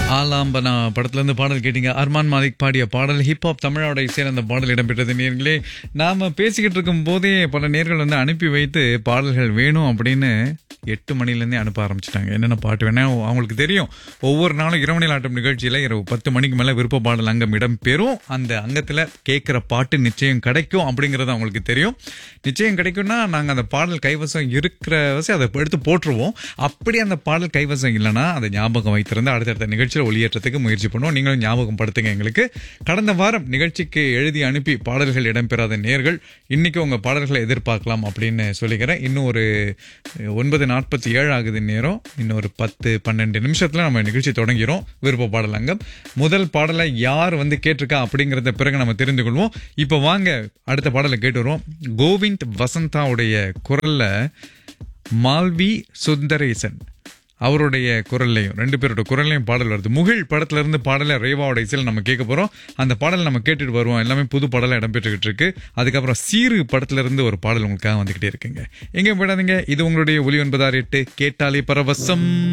ஆலாம்பனா படத்துல இருந்து பாடல் கேட்டீங்க அர்மான் மாலிக் பாடிய பாடல் ஹிப்ஹாப் தமிழோட இசையில் அந்த பாடல் இடம்பெற்றது நேர்களே நாம பேசிக்கிட்டு இருக்கும் போதே பல நேர்கள் வந்து அனுப்பி வைத்து பாடல்கள் வேணும் அப்படின்னு எட்டு மணிலேருந்தே அனுப்ப ஆரம்பிச்சிட்டாங்க என்னென்ன பாட்டு வேணா அவங்களுக்கு தெரியும் ஒவ்வொரு நாளும் இரவு நிலை ஆட்டம் நிகழ்ச்சியில் இரவு பத்து மணிக்கு மேலே விருப்ப பாடல் அங்கம் இடம்பெறும் அந்த அங்கத்தில் கேட்குற பாட்டு நிச்சயம் கிடைக்கும் அப்படிங்கிறது அவங்களுக்கு தெரியும் நிச்சயம் கிடைக்கும்னா நாங்கள் அந்த பாடல் கைவசம் இருக்கிற வசதி அதை எடுத்து போட்டுருவோம் அப்படி அந்த பாடல் கைவசம் இல்லைன்னா அதை ஞாபகம் வைத்திருந்து அடுத்தடுத்த நிகழ்ச்சியில் ஒளியேற்றத்துக்கு முயற்சி பண்ணுவோம் நீங்களும் ஞாபகம் படுத்துங்க எங்களுக்கு கடந்த வாரம் நிகழ்ச்சிக்கு எழுதி அனுப்பி பாடல்கள் இடம்பெறாத நேர்கள் இன்னைக்கு உங்க பாடல்களை எதிர்பார்க்கலாம் அப்படின்னு சொல்லிக்கிறேன் இன்னும் ஒரு ஒன்பது நாற்பத்தி ஏழு ஆகுது நேரம் இன்னும் ஒரு பத்து பன்னெண்டு நிமிஷத்துல நம்ம நிகழ்ச்சி தொடங்கிறோம் விருப்ப பாடல் அங்கம் முதல் பாடலை யார் வந்து கேட்டிருக்கா அப்படிங்கறத பிறகு நம்ம தெரிந்து கொள்வோம் இப்போ வாங்க அடுத்த பாடலை கேட்டு வருவோம் கோவிந்த் வசந்தாவுடைய குரல்ல மால்வி சுந்தரேசன் அவருடைய குரல்லையும் ரெண்டு பேரோட குரல்லையும் பாடல் வருது முகில் படத்துல இருந்து பாடலை ரேவாவோட இசையில் நம்ம கேட்க போறோம் அந்த பாடல் நம்ம கேட்டுட்டு வருவோம் எல்லாமே புது பாடலாம் இடம்பெற்றுக்கிட்டு இருக்கு அதுக்கப்புறம் சீரு படத்துல இருந்து ஒரு பாடல் உங்களுக்காக வந்துகிட்டே இருக்குங்க எங்க போயிடாதீங்க இது உங்களுடைய ஒலி ஒன்பதாறு எட்டு கேட்டாலே பரவசம்